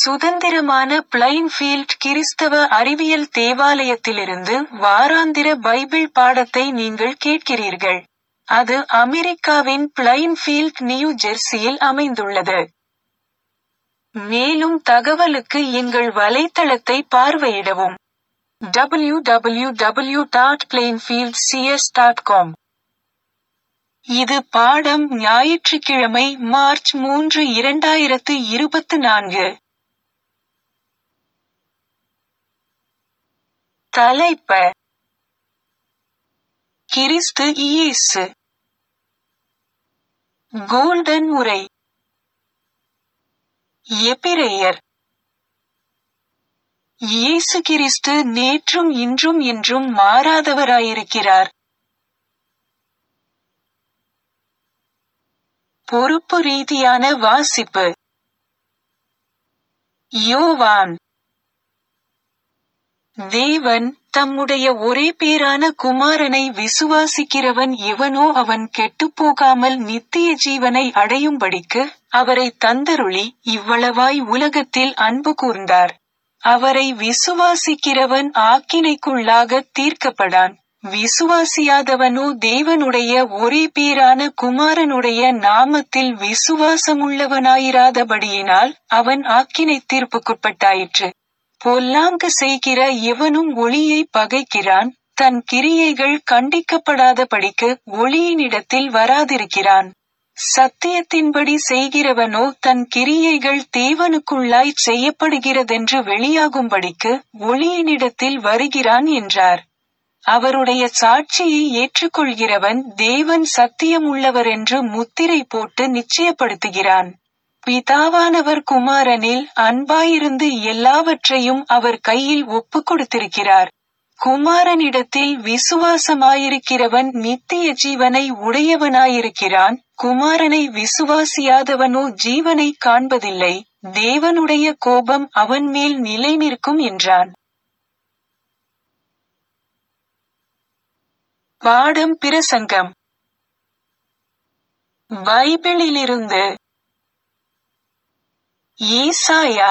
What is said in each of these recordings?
சுதந்திரமான பிளைன்ஃபீல்ட் கிறிஸ்தவ அறிவியல் தேவாலயத்திலிருந்து வாராந்திர பைபிள் பாடத்தை நீங்கள் கேட்கிறீர்கள். அது அமெரிக்காவின் பிளைன்ஃபீல்ட் நியூ ஜெர்சியில் அமைந்துள்ளது. மேலும் தகவலுக்கு எங்கள் வலைத்தளத்தை பார்வையிடவும். www.plainfieldcs.com இது பாடம் ஞாயிற்றுக்கிழமை மார்ச் மூன்று இரண்டாயிரத்து இருபத்து நான்கு. தலைப்ப கிறிஸ்து இயேசு கோல்டன் உரை எபிரெயர் இயேசு கிறிஸ்து நேற்றும் இன்றும் என்றும் மாறாதவராயிருக்கிறார். பொறுப்பு ரீதியான வாசிப்பு யோவான் தேவன் தம்முடைய ஒரே பேரான குமாரனை விசுவாசிக்கிறவன் எவனோ அவன் கெட்டுப்போகாமல் நித்திய ஜீவனை அடையும்படிக்கு அவரை தந்தருளி இவ்வளவாய் உலகத்தில் அன்பு கூர்ந்தார். அவரை விசுவாசிக்கிறவன் ஆக்கினைக்குள்ளாகத் தீர்க்கப்படான். விசுவாசியாதவனோ தேவனுடைய ஒரே பேரான குமாரனுடைய நாமத்தில் விசுவாசமுள்ளவனாயிராதபடியினால் அவன் ஆக்கினை தீர்ப்புக்குட்பட்டாயிற்று. பொல்லாங்கு செய்கிற எவனும் ஒளியை பகைக்கிறான் தன் கிரியைகள் கண்டிக்கப்படாதபடிக்கு ஒளியினிடத்தில் வராதிருக்கிறான். சத்தியத்தின்படி செய்கிறவனோ தன் கிரியைகள் தேவனுக்குள்ளாய்ச் செய்யப்படுகிறதென்று வெளியாகும்படிக்கு ஒளியினிடத்தில் வருகிறான் என்றார். அவருடைய சாட்சியை ஏற்றுக்கொள்கிறவன் தேவன் சத்தியமுள்ளவரென்று முத்திரை போட்டு நிச்சயப்படுத்துகிறான். பிதாவானவர் குமாரனில் அன்பாயிருந்து எல்லாவற்றையும் அவர் கையில் ஒப்புக் கொடுத்திருக்கிறார். குமாரனிடத்தில் விசுவாசமாயிருக்கிறவன் நித்திய ஜீவனை உடையவனாயிருக்கிறான் குமாரனை விசுவாசியாதவனோ ஜீவனை காண்பதில்லை தேவனுடைய கோபம் அவன் மேல் நிலை நிற்கும் என்றான். பாடம் பிரசங்கம் பைபிளிலிருந்து ஏசாயா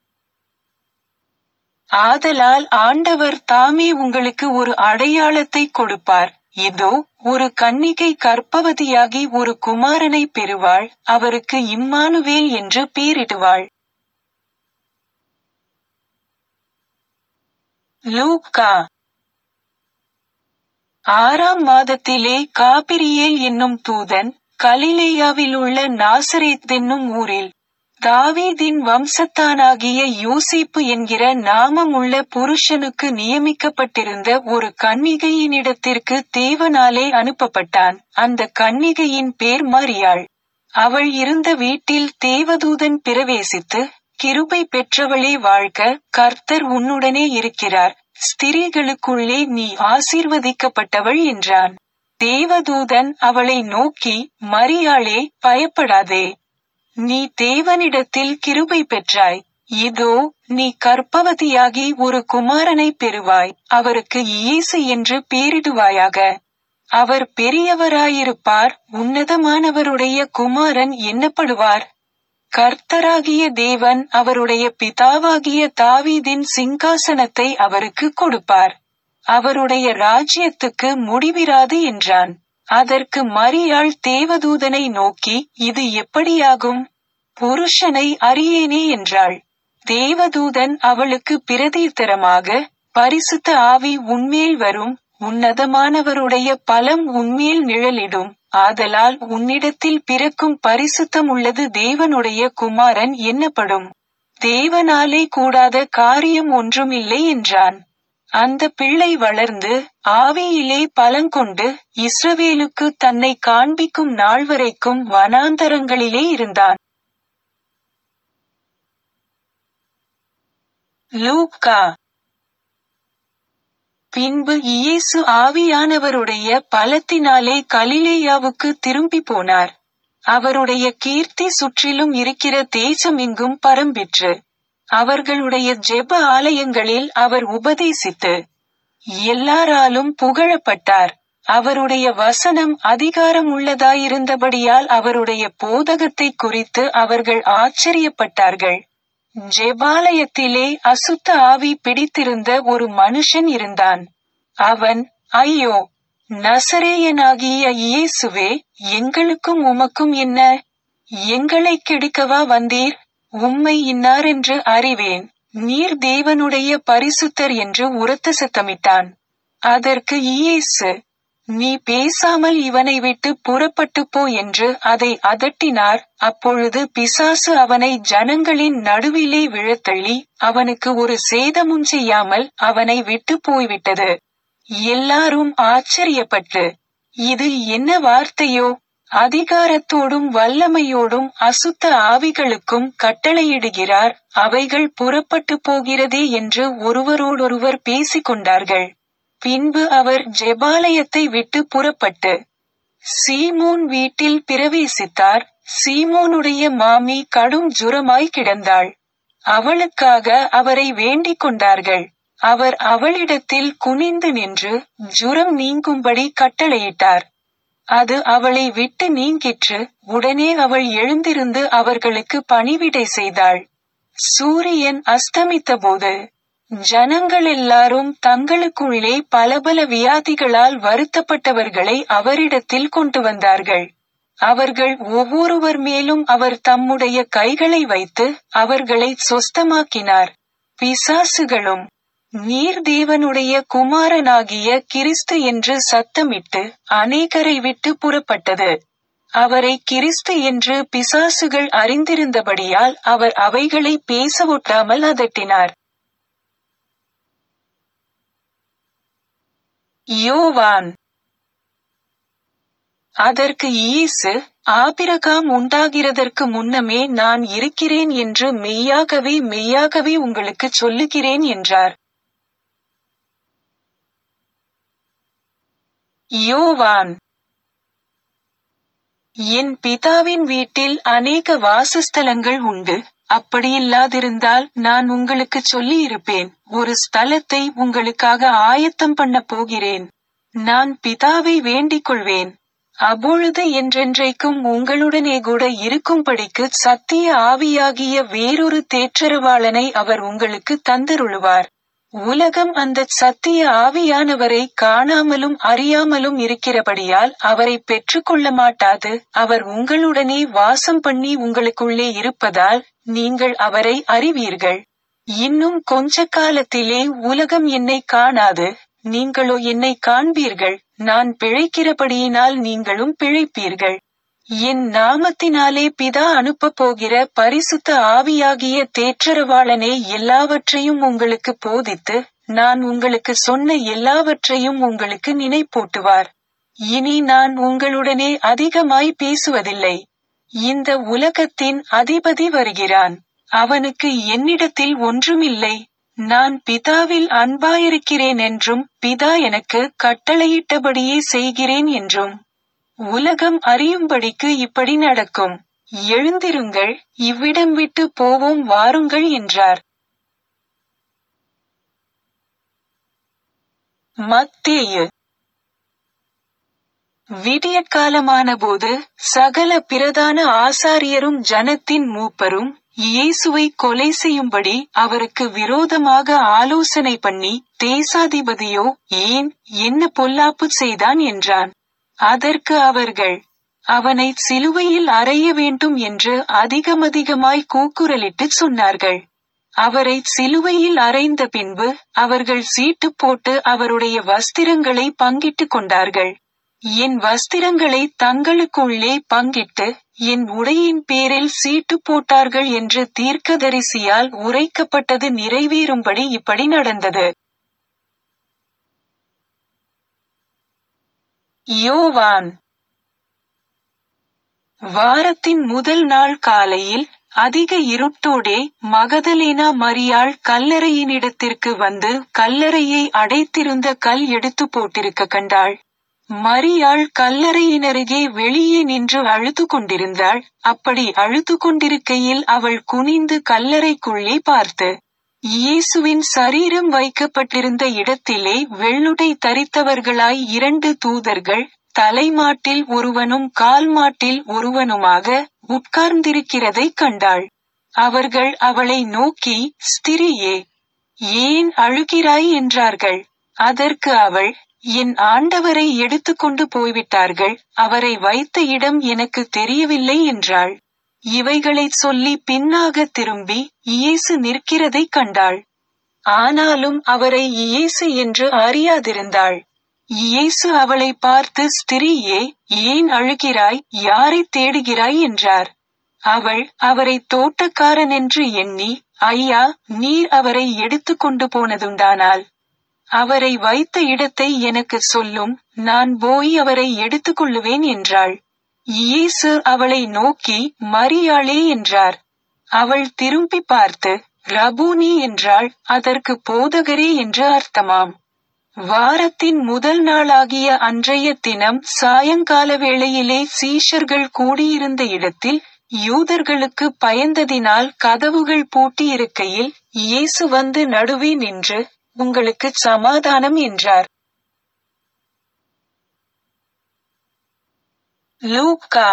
ஆதலால் ஆண்டவர் தாமே உங்களுக்கு ஒரு அடையாளத்தை கொடுப்பார் இதோ ஒரு கன்னிகை கர்ப்பவதியாகி ஒரு குமாரனை பெறுவாள் அவருக்கு இம்மானுவேல் என்று பேரிடுவாள் லூக்கா ஆறாம் மாதத்திலே காபிரியேல் என்னும் தூதன் கலிலேயாவிலுள்ள நாசரேத் என்னும் ஊரில் தாவீதின் வம்சத்தானாகிய யோசேப்பு என்கிற நாமமுள்ள புருஷனுக்கு நியமிக்கப்பட்டிருந்த ஒரு கன்னிகையினிடத்திற்கு தேவனாலே அனுப்பப்பட்டான் அந்த கன்னிகையின் பேர் மரியாள் அவள் இருந்த வீட்டில் தேவதூதன் பிரவேசித்து கிருபை பெற்றவளே வாழ்க கர்த்தர் உன்னுடனே இருக்கிறார் ஸ்திரீகளுக்குள்ளே நீ ஆசீர்வதிக்கப்பட்டவள் என்றான் தேவதூதன் அவளை நோக்கி மரியாளே பயப்படாதே நீ தேவனிடத்தில் கிருபை பெற்றாய் இதோ நீ கர்ப்பவதியாகி ஒரு குமாரனை பெறுவாய் அவருக்கு இயேசு என்று பேரிடுவாயாக அவர் பெரியவராயிருப்பார் உன்னதமானவருடைய குமாரன் எண்ணப்படுவார் கர்த்தராகிய தேவன் அவருடைய பிதாவாகிய தாவீதின் சிங்காசனத்தை அவருக்கு கொடுப்பார் அவருடைய ராஜ்யத்துக்கு முடிவிராது என்றான் அதற்கு மரியாள் தேவதூதனை நோக்கி இது எப்படியாகும் புருஷனை அறியேனே என்றாள் தேவதூதன் அவளுக்கு பிரதியுத்தரமாக பரிசுத்த ஆவி உன்மேல் வரும் உன்னதமானவருடைய பலம் உன்மேல் நிழலிடும் ஆதலால் உன்னிடத்தில் பிறக்கும் பரிசுத்தம் உள்ளது தேவனுடைய குமாரன் என்னப்படும் தேவனாலே கூடாத காரியம் ஒன்றுமில்லை என்றான் அந்த பிள்ளை வளர்ந்து ஆவியிலே பலங்கொண்டு இஸ்ரவேலுக்கு தன்னை காண்பிக்கும் நாள் வரைக்கும் வனாந்தரங்களிலே இருந்தான் லூக்கா பின்பு இயேசு ஆவியானவருடைய பலத்தினாலே கலிலேயாவுக்கு திரும்பி போனார் அவருடைய கீர்த்தி சுற்றிலும் இருக்கிற தேசமெங்கும் பரம்பிற்று அவர்களுடைய ஜெப ஆலயங்களில் அவர் உபதேசித்து எல்லாராலும் புகழப்பட்டார் அவருடைய வசனம் அதிகாரம் உள்ளதாயிருந்தபடியால் அவருடைய போதகத்தை குறித்து அவர்கள் ஆச்சரியப்பட்டார்கள் ஜெபாலயத்திலே அசுத்த ஆவி பிடித்திருந்த ஒரு மனுஷன் இருந்தான் அவன் ஐயோ நசரேயனாகிய இயேசுவே எங்களுக்கும் உமக்கும் என்ன எங்களை கெடுக்கவா வந்தீர் உம்மை இன்னாரென்று அறிவேன் நீர் தேவனுடைய பரிசுத்தர் என்று உரத்த சத்தமிட்டான் அதற்கு இயேசு நீ பேசாமல் இவனை விட்டு புறப்பட்டு போ என்று அதை அதட்டினார் அப்பொழுது பிசாசு அவனை ஜனங்களின் நடுவிலே விழத்தள்ளி அவனுக்கு ஒரு சேதமும் செய்யாமல் அவனை விட்டு போய்விட்டது எல்லாரும் ஆச்சரியப்பட்டு இது என்ன வார்த்தையோ அதிகாரத்தோடும் வல்லமையோடும் அசுத்த ஆவிகளுக்கும் கட்டளையிடுகிறார் அவைகள் புறப்பட்டு போகிறதே என்று ஒருவரோடொருவர் பேசிக் கொண்டார்கள் பின்பு அவர் ஜெபாலயத்தை விட்டு புறப்பட்டு சீமோன் வீட்டில் பிரவேசித்தார் சீமோனுடைய மாமி கடும் ஜுரமாய் கிடந்தாள் அவளுக்காக அவரை வேண்டிக் கொண்டார்கள் அவர் அவளிடத்தில் குனிந்து நின்று ஜுரம் நீங்கும்படி கட்டளையிட்டார் அது அவளை விட்டு நீங்கிற்று உடனே அவள் எழுந்திருந்து அவர்களுக்கு பணிவிடை செய்தாள் சூரியன் அஸ்தமித்தபோது ஜனங்கள் எல்லாரும் தங்களுக்குள்ளே பலபல வியாதிகளால் வருத்தப்பட்டவர்களை அவரிடத்தில் கொண்டு வந்தார்கள் அவர்கள் ஒவ்வொருவர் மேலும் அவர் தம்முடைய கைகளை வைத்து அவர்களை சொஸ்தமாக்கினார் பிசாசுகளும் நீர் தேவனுடைய குமாரனாகிய கிறிஸ்து என்று சத்தமிட்டு அநேகரை விட்டு புறப்பட்டது அவரை கிறிஸ்து என்று பிசாசுகள் அறிந்திருந்தபடியால் அவர் அவைகளை பேசவொட்டாமல் அதட்டினார் யோவான் அதற்கு இயேசு ஆபிரகாம் உண்டாகிறதற்கு முன்னமே நான் இருக்கிறேன் என்று மெய்யாகவே மெய்யாகவே உங்களுக்கு சொல்லுகிறேன் என்றார் யோவான் என் பிதாவின் வீட்டில் அநேக வாசஸ்தலங்கள் உண்டு அப்படியில்லாதிருந்தால் நான் உங்களுக்கு சொல்லி இருப்பேன் ஒரு ஸ்தலத்தை உங்களுக்காக ஆயத்தம் பண்ண போகிறேன் நான் பிதாவை வேண்டிக் கொள்வேன் அப்பொழுது என்றென்றைக்கும் உங்களுடனே கூட இருக்கும்படிக்கு சத்திய ஆவியாகிய வேறொரு தேற்றரவாளனை அவர் உங்களுக்கு தந்தருளுவார் உலகம் அந்த சத்திய ஆவியானவரை காணாமலும் அறியாமலும் இருக்கிறபடியால் அவரை பெற்றுக்கொள்ள மாட்டாது அவர் உங்களுடனே வாசம் பண்ணி உங்களுக்குள்ளே இருப்பதால் நீங்கள் அவரை அறிவீர்கள் இன்னும் கொஞ்ச காலத்திலே உலகம் என்னை காணாது நீங்களோ என்னை காண்பீர்கள் நான் பிழைக்கிறபடியினால் நீங்களும் பிழைப்பீர்கள் என் நாமத்தினாலே பிதா அனுப்பப் போகிற பரிசுத்த ஆவியாகிய தேற்றரவாளனே எல்லாவற்றையும் உங்களுக்கு போதித்து நான் உங்களுக்கு சொன்ன எல்லாவற்றையும் உங்களுக்கு நினைப்பூட்டுவார் இனி நான் உங்களுடனே அதிகமாய் பேசுவதில்லை இந்த உலகத்தின் அதிபதி வருகிறான் அவனுக்கு என்னிடத்தில் ஒன்றுமில்லை நான் பிதாவில் அன்பாயிருக்கிறேன் என்றும் பிதா எனக்கு கட்டளையிட்டபடியே செய்கிறேன் என்றும் உலகம் அறியும்படிக்கு இப்படி நடக்கும் எழுந்திருங்கள் இவ்விடம் விட்டு போவோம் வாருங்கள் என்றார் மத்தேயு விடியற்காலமானபோது சகல பிரதான ஆசாரியரும் ஜனத்தின் மூப்பரும் இயேசுவை கொலை செய்யும்படி அவருக்கு விரோதமாக ஆலோசனை பண்ணி தேசாதிபதியோ ஏன் என்ன பொல்லாப்பு செய்தான் என்றான் அதற்கு அவர்கள் அவனை சிலுவையில் அறைய வேண்டும் என்று அதிகமதிகமாய் கூக்குரலிட்டு சொன்னார்கள் அவரை சிலுவையில் அறைந்த பின்பு அவர்கள் சீட்டு போட்டு அவருடைய வஸ்திரங்களை பங்கிட்டுக் கொண்டார்கள் என் வஸ்திரங்களை தங்களுக்குள்ளே பங்கிட்டு என் உடையின் பேரில் சீட்டு போட்டார்கள் என்று தீர்க்கதரிசியால் உரைக்கப்பட்டது நிறைவேறும்படி இப்படி நடந்தது யோவான் வாரத்தின் முதல் நாள் காலையில் அதிக இருட்டோடே மகதலேனா மரியாள் கல்லறையினிடத்திற்கு வந்து கல்லறையை அடைத்திருந்த கல் எடுத்து போட்டிருக்க கண்டாள் மரியாள் கல்லறையினருகே வெளியே நின்று அழுது கொண்டிருந்தாள் அப்படி அழுது கொண்டிருக்கையில் அவள் குனிந்து கல்லறைக்குள்ளே பார்த்து இயேசுவின் சரீரம் வைக்கப்பட்டிருந்த இடத்திலே வெள்ளுடை தரித்தவர்களாய் இரண்டு தூதர்கள் தலைமாட்டில் ஒருவனும் கால் மாட்டில் ஒருவனுமாக உட்கார்ந்திருக்கிறதைக் கண்டாள் அவர்கள் அவளை நோக்கி ஸ்திரியே ஏன் அழுகிறாய் என்றார்கள் அதற்கு அவள் என் ஆண்டவரை எடுத்துக்கொண்டு போய்விட்டார்கள் அவரை வைத்த இடம் எனக்கு தெரியவில்லை என்றாள் இவைகளைச் சொல்லி பின்னாக திரும்பி இயேசு நிற்கிறதைக் கண்டாள் ஆனாலும் அவரை இயேசு என்று அறியாதிருந்தாள் இயேசு அவளை பார்த்து ஸ்திரியே ஏன் அழுகிறாய் யாரைத் தேடுகிறாய் என்றார் அவள் அவரை தோட்டக்காரன் என்று எண்ணி ஐயா நீர் அவரை எடுத்துக்கொண்டு போனதுண்டானால் அவரை வைத்த இடத்தை எனக்கு சொல்லும் நான் போய் அவரை எடுத்துக்கொள்ளுவேன் என்றாள் இயேசு அவளை நோக்கி மரியாளே என்றார் அவள் திரும்பி பார்த்து ரபூனி என்றாள் அதற்கு போதகரே என்று அர்த்தமாம் வாரத்தின் முதல் நாளாகிய அன்றைய தினம் சாயங்கால வேளையிலே சீஷர்கள் கூடியிருந்த இடத்தில் யூதர்களுக்கு பயந்ததினால் கதவுகள் பூட்டியிருக்கையில் இயேசு வந்து நடுவே நின்று உங்களுக்கு சமாதானம் என்றார் லூக்கா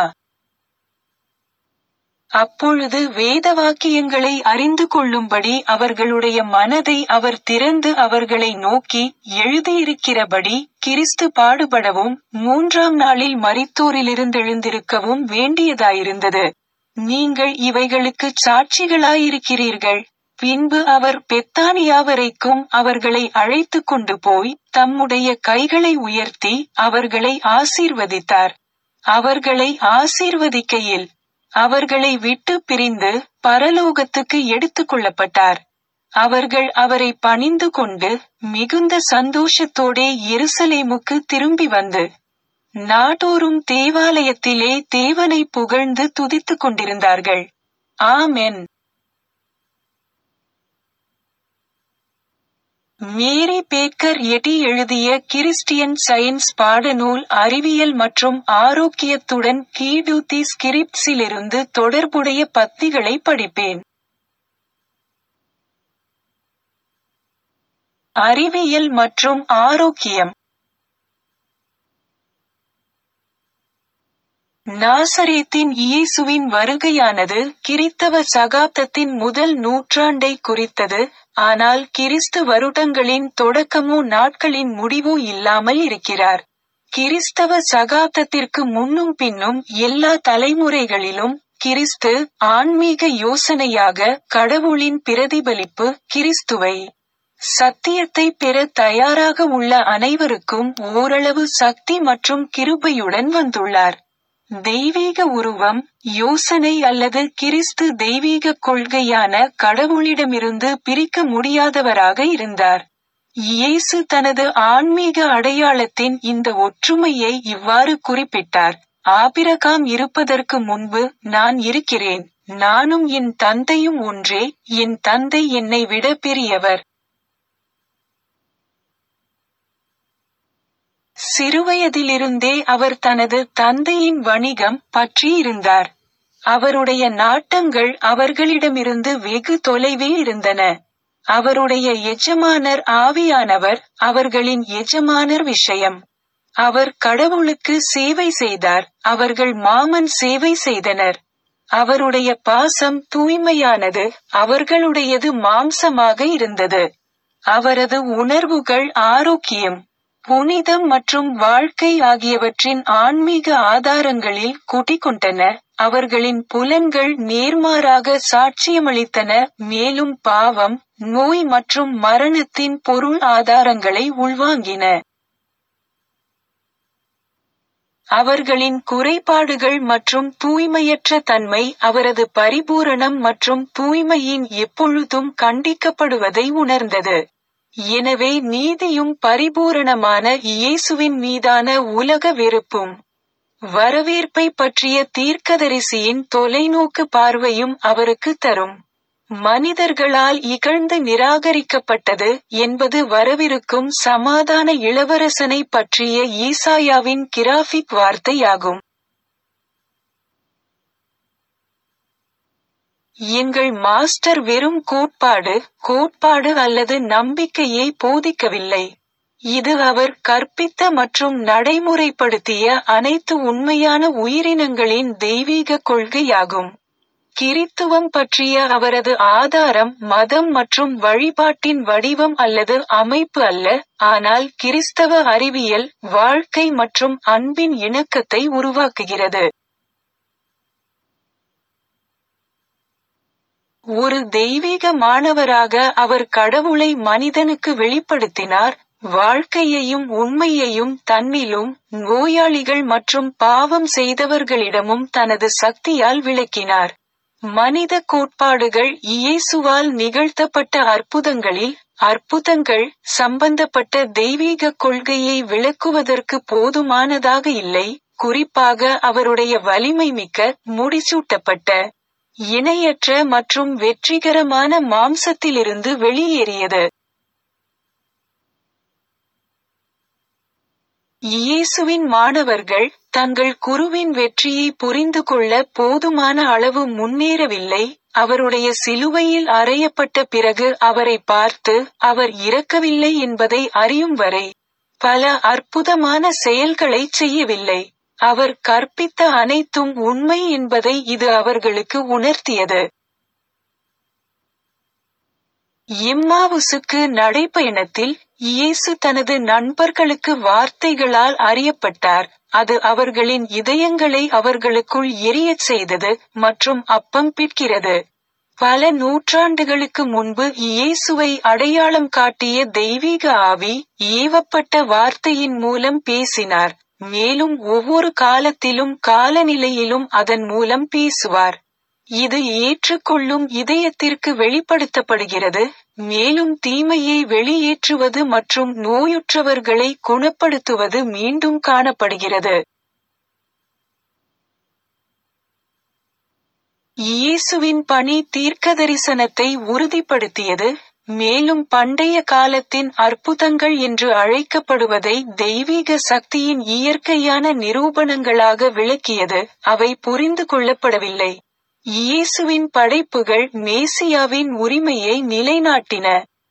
அப்பொழுது வேத வாக்கியங்களை அறிந்து கொள்ளும்படி அவர்களுடைய மனதை அவர் திறந்து அவர்களை நோக்கி எழுதியிருக்கிறபடி கிறிஸ்து பாடுபடவும் மூன்றாம் நாளில் மரித்தோரிலிருந்தெழுந்திருக்கவும் வேண்டியதாயிருந்தது நீங்கள் இவைகளுக்கு சாட்சிகளாயிருக்கிறீர்கள் பின்பு அவர் பெத்தானியா வரைக்கும் அவர்களை அழைத்து கொண்டு போய் தம்முடைய கைகளை உயர்த்தி அவர்களை ஆசீர்வதித்தார் அவர்களை ஆசீர்வதிக்கையில் அவர்களை விட்டு பிரிந்து பரலோகத்துக்கு எடுத்துக் கொள்ளப்பட்டார் அவர்கள் அவரை பணிந்து கொண்டு மிகுந்த சந்தோஷத்தோடே எருசலேமுக்கு திரும்பி வந்து நாடோறும் தேவாலயத்திலே தேவனை புகழ்ந்து துதித்துக் கொண்டிருந்தார்கள் ஆமென் மேரி பேக்கர் எட்டி எழுதிய கிறிஸ்டியன் சயின்ஸ் பாடநூல் அறிவியல் மற்றும் ஆரோக்கியத்துடன் கீடூத்தி ஸ்கிரிப்ட்ஸிலிருந்து தொடர்புடைய பத்திகளை படிப்பேன் அறிவியல் மற்றும் ஆரோக்கியம் நாசரேத்தின் இயேசுவின் வருகையானது கிறித்தவ சகாப்தத்தின் முதல் நூற்றாண்டை குறித்தது ஆனால் கிறிஸ்து வருடங்களின் தொடக்கமோ நாட்களின் முடிவோ இல்லாமல் இருக்கிறார் கிறிஸ்தவ சகாப்தத்திற்கு முன்னும் பின்னும் எல்லா தலைமுறைகளிலும் கிறிஸ்து ஆன்மீக யோசனையாக கடவுளின் பிரதிபலிப்பு கிறிஸ்துவை சத்தியத்தை பெற தயாராக உள்ள அனைவருக்கும் ஓரளவு சக்தி மற்றும் கிருபையுடன் வந்துள்ளார் தெய்வீக உருவம் யோசனை அல்லது கிறிஸ்து தெய்வீக கொள்கையான கடவுளிடமிருந்து பிரிக்க முடியாதவராக இருந்தார் இயேசு தனது ஆன்மீக அடையாளத்தின் இந்த ஒற்றுமையை இவ்வாறு குறிப்பிட்டார் ஆபிரகாம் இருப்பதற்கு முன்பு நான் இருக்கிறேன் நானும் என் தந்தையும் ஒன்றே என் தந்தை என்னை விட பெரியவர் சிறுவயதிலிருந்தே அவர் தனது தந்தையின் வணிகம் பற்றி இருந்தார் அவருடைய நாட்டங்கள் அவர்களிடமிருந்து வெகு தொலைவில் இருந்தன அவருடைய எஜமானர் ஆவியானவர் அவர்களின் எஜமானர் விஷயம் அவர் கடவுளுக்கு சேவை செய்தார் அவர்கள் மாமன் சேவை செய்தனர் அவருடைய பாசம் தூய்மையானது அவர்களுடையது மாம்சமாக இருந்தது அவரது உணர்வுகள் ஆரோக்கியம் புனிதம் மற்றும் வாழ்க்கை ஆகியவற்றின் ஆன்மீக ஆதாரங்களில் குடிகொண்டன அவர்களின் புலன்கள் நேர்மாறாக சாட்சியமளித்தன மேலும் பாவம் நோய் மற்றும் மரணத்தின் பொருள் ஆதாரங்களை உள்வாங்கின அவர்களின் குறைபாடுகள் மற்றும் தூய்மையற்ற தன்மை அவரது பரிபூரணம் மற்றும் தூய்மையின் எப்பொழுதும் கண்டிக்கப்படுவதை உணர்ந்தது எனவே நீதியும் பரிபூரணமான இயேசுவின் மீதான உலக வெறுப்பும் வரவேற்பை பற்றிய தீர்க்கதரிசியின் தொலைநோக்கு பார்வையும் அவருக்கு தரும் மனிதர்களால் இகழ்ந்து நிராகரிக்கப்பட்டது என்பது வரவிருக்கும் சமாதான இளவரசனை பற்றிய ஈசாயாவின் கிராஃபிக் வார்த்தையாகும் எங்கள் மாஸ்டர் வெறும் கோட்பாடு கோட்பாடு அல்லது நம்பிக்கையை போதிக்கவில்லை இது அவர் கற்பித்த மற்றும் நடைமுறைப்படுத்திய அனைத்து உண்மையான உயிரினங்களின் தெய்வீக கொள்கையாகும் கிறித்துவம் பற்றிய அவரது ஆதாரம் மதம் மற்றும் வழிபாட்டின் வடிவம் அல்லது அமைப்பு அல்ல ஆனால் கிறிஸ்தவ அறிவியல் வாழ்க்கை மற்றும் அன்பின் இணக்கத்தை உருவாக்குகிறது ஒரு தெய்வீக மாணவராக அவர் கடவுளை மனிதனுக்கு வெளிப்படுத்தினார் வாழ்க்கையையும் உண்மையையும் தன்னிலும் நோயாளிகள் மற்றும் பாவம் செய்தவர்களிடமும் தனது சக்தியால் விளக்கினார் மனித கோட்பாடுகள் இயேசுவால் நிகழ்த்தப்பட்ட அற்புதங்களில் அற்புதங்கள் சம்பந்தப்பட்ட தெய்வீக கொள்கையை விளக்குவதற்கு போதுமானதாக இல்லை குறிப்பாக அவருடைய வலிமை மிக்க முடிசூட்டப்பட்ட இணையற்ற மற்றும் வெற்றிகரமான மாம்சத்திலிருந்து வெளியேறியது இயேசுவின் மாணவர்கள் தங்கள் குருவின் வெற்றியை புரிந்து கொள்ள போதுமான அளவு முன்னேறவில்லை அவருடைய சிலுவையில் அறையப்பட்ட பிறகு அவரை பார்த்து அவர் இறக்கவில்லை என்பதை அறியும் வரை பல அற்புதமான செயல்களை செய்யவில்லை அவர் கற்பித்த அனைத்தும் உண்மை என்பதை இது அவர்களுக்கு உணர்த்தியது இம்மாவுசுக்கு நடைப்பயணத்தில் இயேசு தனது நண்பர்களுக்கு வார்த்தைகளால் அறியப்பட்டார் அது அவர்களின் இதயங்களை அவர்களுக்குள் எரியச் செய்தது மற்றும் அப்பம் பிற்கிறது பல நூற்றாண்டுகளுக்கு முன்பு இயேசுவை அடையாளம் காட்டிய தெய்வீக ஆவி ஏவப்பட்ட வார்த்தையின் மூலம் பேசினார் மேலும் ஒவ்வொரு காலத்திலும் காலநிலையிலும் அதன் மூலம் பேசுவார் இது ஏற்றுக்கொள்ளும் இதயத்திற்கு வெளிப்படுத்தப்படுகிறது மேலும் தீமையை வெளியேற்றுவது மற்றும் நோயுற்றவர்களை குணப்படுத்துவது மீண்டும் காணப்படுகிறது இயேசுவின் பணி தீர்க்கதரிசனத்தை உறுதிப்படுத்தியது மேலும் பண்டைய காலத்தின் அற்புதங்கள் என்று அழைக்கப்படுவதை தெய்வீக சக்தியின் இயற்கையான நிரூபணங்களாக விளக்கியது அவை புரிந்து கொள்ளப்படவில்லை இயேசுவின் படைப்புகள் மேசியாவின் உரிமையை நிலைநாட்டின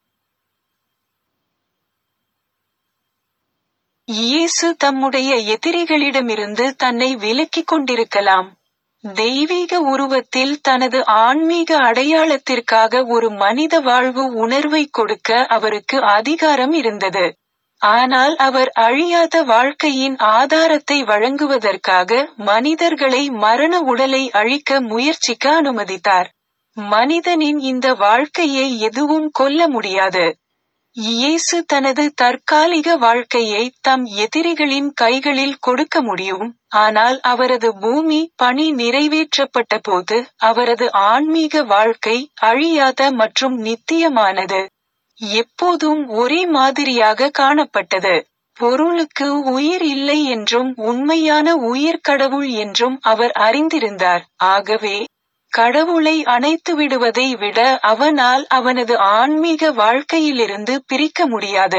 இயேசு தம்முடைய எதிரிகளிடமிருந்து தன்னை விலக்கிக் கொண்டிருக்கலாம் தெய்வீக உருவத்தில் தனது ஆன்மீக அடையாளத்திற்காக ஒரு மனித வாழ்வு உணர்வை கொடுக்க அவருக்கு அதிகாரம் இருந்தது ஆனால் அவர் அழியாத வாழ்க்கையின் ஆதாரத்தை வழங்குவதற்காக மனிதர்களை மரண உடலை அழிக்க முயற்சிக்க அனுமதித்தார் மனிதனின் இந்த வாழ்க்கையை எதுவும் கொல்ல முடியாது இயேசு தனது தற்காலிக வாழ்க்கையை தம் எதிரிகளின் கைகளில் கொடுக்க முடியும் ஆனால் அவரது பூமி பணி நிறைவேற்றப்பட்ட போது அவரது ஆன்மீக வாழ்க்கை அழியாத மற்றும் நித்தியமானது எப்போதும் ஒரே மாதிரியாக காணப்பட்டது பொருளுக்கு உயிர் இல்லை என்றும் உண்மையான உயிர் கடவுள் என்றும் அவர் அறிந்திருந்தார் ஆகவே கடவுளை அணைத்து விடுவதை விட அவனால் அவனது ஆன்மீக வாழ்க்கையிலிருந்து பிரிக்க முடியாது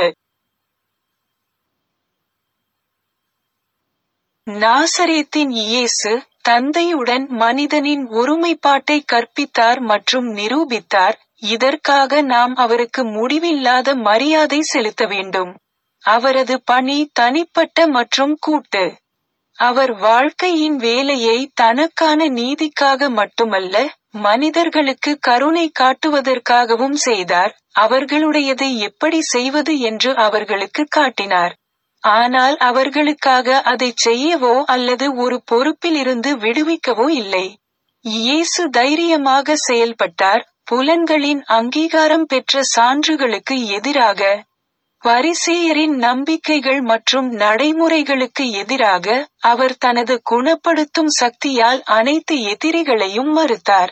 நாசரேத்தின் இயேசு தந்தையுடன் மனிதனின் ஒருமைப்பாட்டை கற்பித்தார் மற்றும் நிரூபித்தார் இதற்காக நாம் அவருக்கு முடிவில்லாத மரியாதை செலுத்த வேண்டும் அவரது பணி தனிப்பட்ட மற்றும் கூட்டு அவர் வாழ்க்கையின் வேலையை தனக்கான நீதிக்காக மட்டுமல்ல மனிதர்களுக்கு கருணை காட்டுவதற்காகவும் செய்தார் அவர்களுடையதை எப்படி செய்வது என்று அவர்களுக்கு காட்டினார் ஆனால் அவர்களுக்காக அதை செய்யவோ அல்லது ஒரு பொறுப்பிலிருந்து விடுவிக்கவோ இல்லை இயேசு தைரியமாக செயல்பட்டார் புலன்களின் அங்கீகாரம் பெற்ற சான்றுகளுக்கு எதிராக பரிசேயரின் நம்பிக்கைகள் மற்றும் நடைமுறைகளுக்கு எதிராக அவர் தனது குணப்படுத்தும் சக்தியால் அனைத்து எதிரிகளையும் மறுத்தார்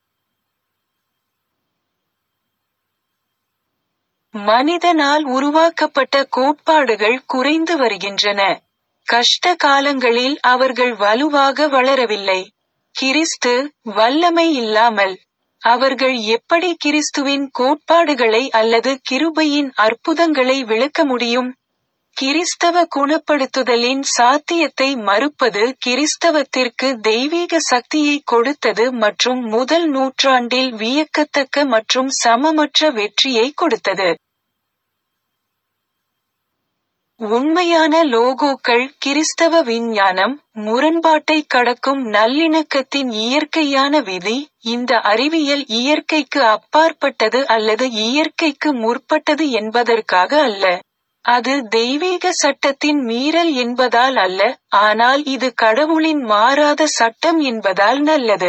மனிதனால் உருவாக்கப்பட்ட கோட்பாடுகள் குறைந்து வருகின்றன கஷ்ட காலங்களில் அவர்கள் வலுவாக வளரவில்லை கிறிஸ்து வல்லமை இல்லாமல் அவர்கள் எப்படி கிறிஸ்துவின் கோட்பாடுகளை அல்லது கிருபையின் அற்புதங்களை விளக்க முடியும் கிறிஸ்தவ குணப்படுத்துதலின் சாத்தியத்தை மறுப்பது கிறிஸ்தவத்திற்கு தெய்வீக சக்தியை கொடுத்தது மற்றும் முதல் நூற்றாண்டில் வியக்கத்தக்க மற்றும் சமமற்ற வெற்றியை கொடுத்தது உண்மையான லோகோக்கள் கிறிஸ்தவ விஞ்ஞானம் முரண்பாட்டை கடக்கும் நல்லிணக்கத்தின் இயற்கையான விதி இந்த அறிவியல் இயற்கைக்கு அப்பாற்பட்டது அல்லது இயற்கைக்கு முற்பட்டது என்பதற்காக அல்ல அது தெய்வீக சட்டத்தின் மீறல் என்பதால் அல்ல ஆனால் இது கடவுளின் மாறாத சட்டம் என்பதால் நல்லது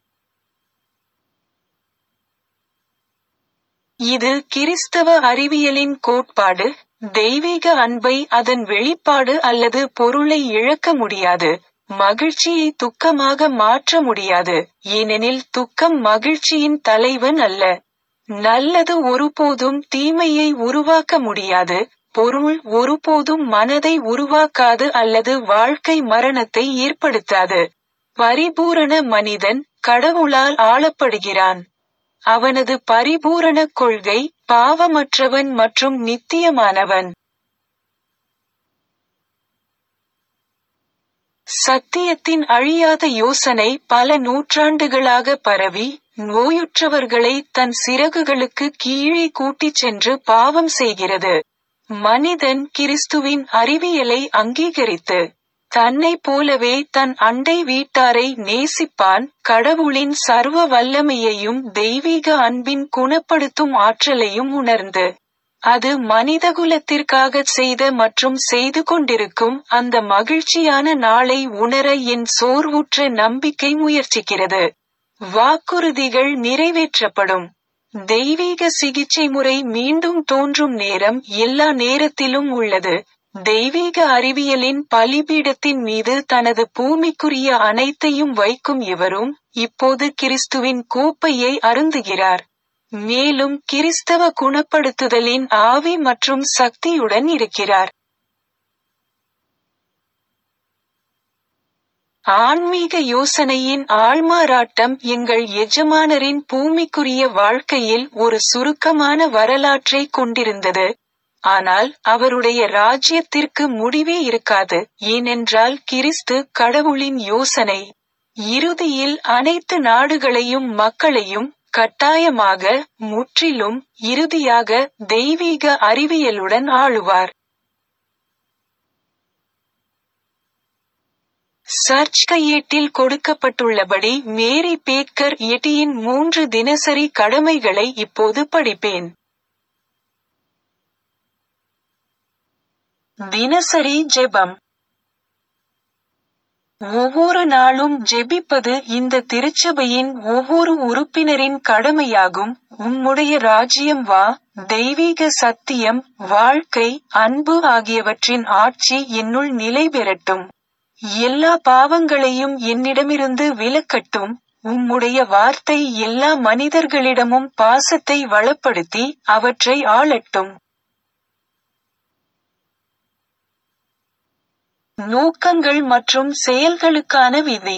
இது கிறிஸ்தவ அறிவியலின் கோட்பாடு தெய்வீக அன்பை அதன் வெளிப்பாடு அல்லது பொருளை இழக்க முடியாது மகிழ்ச்சியை துக்கமாக மாற்ற முடியாது ஏனெனில் துக்கம் மகிழ்ச்சியின் தலைவன் அல்ல நல்லது ஒருபோதும் தீமையை உருவாக்க முடியாது பொருள் ஒருபோதும் மனதை உருவாக்காது அல்லது வாழ்க்கை மரணத்தை ஏற்படுத்தாது பரிபூரண மனிதன் கடவுளால் ஆளப்படுகிறான் அவனது பரிபூரண கொள்கை பாவமற்றவன் மற்றும் நித்தியமானவன் சத்தியத்தின் அழியாத யோசனை பல நூற்றாண்டுகளாக பரவி நோயுற்றவர்களை தன் சிறகுகளுக்கு கீழே கூட்டிச் சென்று பாவம் செய்கிறது மனிதன் கிறிஸ்துவின் அறிவியலை அங்கீகரித்து தன்னை போலவே தன் அண்டை வீட்டாரை நேசிப்பான் கடவுளின் சர்வ வல்லமையையும் தெய்வீக அன்பின் குணப்படுத்தும் ஆற்றலையும் உணர்ந்து அது மனிதகுலத்திற்காக செய்த மற்றும் செய்து கொண்டிருக்கும் அந்த மகிழ்ச்சியான நாளை உணர என் சோர்வுற்ற நம்பிக்கை முயற்சிக்கிறது வாக்குறுதிகள் நிறைவேற்றப்படும் தெய்வீக சிகிச்சை முறை மீண்டும் தோன்றும் நேரம் எல்லா நேரத்திலும் உள்ளது தெய்வீக அறிவியலின் பலிபீடத்தின் மீது தனது பூமிக்குரிய அனைத்தையும் வைக்கும் இவரும் இப்போது கிறிஸ்துவின் கோப்பையை அருந்துகிறார் மேலும் கிறிஸ்தவ குணப்படுத்துதலின் ஆவி மற்றும் சக்தியுடன் இருக்கிறார் ஆன்மீக யோசனையின் ஆள்மாறாட்டம் எங்கள் எஜமானரின் பூமிக்குரிய வாழ்க்கையில் ஒரு சுருக்கமான வரலாற்றை கொண்டிருந்தது ஆனால் அவருடைய ராஜ்யத்திற்கு முடிவே இருக்காது ஏனென்றால் கிறிஸ்து கடவுளின் யோசனை இறுதியில் அனைத்து நாடுகளையும் மக்களையும் கட்டாயமாக முற்றிலும் இறுதியாக தெய்வீக அறிவியலுடன் ஆளுவார் சர்ச் கையேட்டில் கொடுக்கப்பட்டுள்ளபடி மேரி பேக்கர் எட்டியின் மூன்று தினசரி கடமைகளை இப்போது படிப்பேன் தினசரி ஜெபம் ஒவ்வொரு நாளும் ஜெபிப்பது இந்த திருச்சபையின் ஒவ்வொரு உறுப்பினரின் கடமையாகும் உம்முடைய ராஜ்யம் வா தெய்வீக சத்தியம் வாழ்க்கை அன்பு ஆகியவற்றின் ஆட்சி என்னுள் நிலை பெறட்டும் எல்லா பாவங்களையும் என்னிடமிருந்து விலக்கட்டும் உம்முடைய வார்த்தை எல்லா மனிதர்களிடமும் பாசத்தை வளப்படுத்தி அவற்றை ஆளட்டும் நோக்கங்கள் மற்றும் செயல்களுக்கான விதி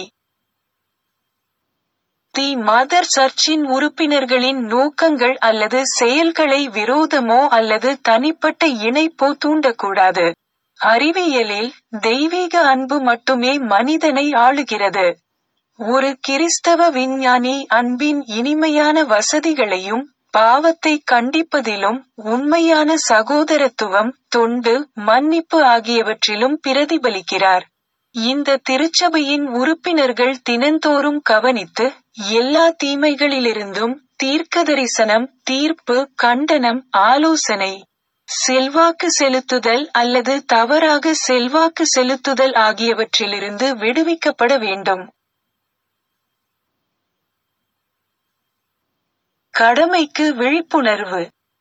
தி மதர் சர்ச்சின் உறுப்பினர்களின் நோக்கங்கள் அல்லது செயல்களை விரோதமோ அல்லது தனிப்பட்ட இணைப்போ தூண்டக்கூடாது அறிவியலில் தெய்வீக அன்பு மட்டுமே மனிதனை ஆளுகிறது ஒரு கிறிஸ்தவ விஞ்ஞானி அன்பின் இனிமையான வசதிகளையும் பாவத்தை கண்டிப்பதிலும் உண்மையான சகோதரத்துவம் தொண்டு மன்னிப்பு ஆகியவற்றிலும் பிரதிபலிக்கிறார் இந்த திருச்சபையின் உறுப்பினர்கள் தினந்தோறும் கவனித்து எல்லா தீமைகளிலிருந்தும் தீர்க்கதரிசனம் தீர்ப்பு கண்டனம் ஆலோசனை செல்வாக்கு செலுத்துதல் அல்லது தவறாக செல்வாக்கு செலுத்துதல் ஆகியவற்றிலிருந்து விடுவிக்கப்பட வேண்டும் கடமைக்கு விழிப்புணர்வு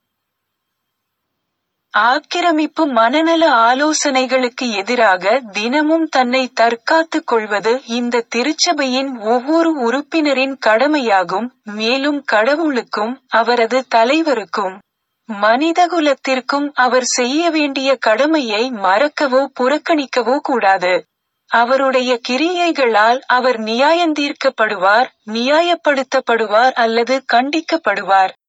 ஆக்கிரமிப்பு மனநல ஆலோசனைகளுக்கு எதிராக தினமும் தன்னை தற்காத்துக் கொள்வது இந்த திருச்சபையின் ஒவ்வொரு உறுப்பினரின் கடமையாகும் மேலும் கடவுளுக்கும் அவரது தலைவருக்கும் மனிதகுலத்திற்கும் அவர் செய்ய வேண்டிய கடமையை மறக்கவோ புறக்கணிக்கவோ கூடாது அவருடைய கிரியைகளால் அவர் நியாயந்தீர்க்கப்படுவார் நியாயப்படுத்தப்படுவார் அல்லது கண்டிக்கப்படுவார்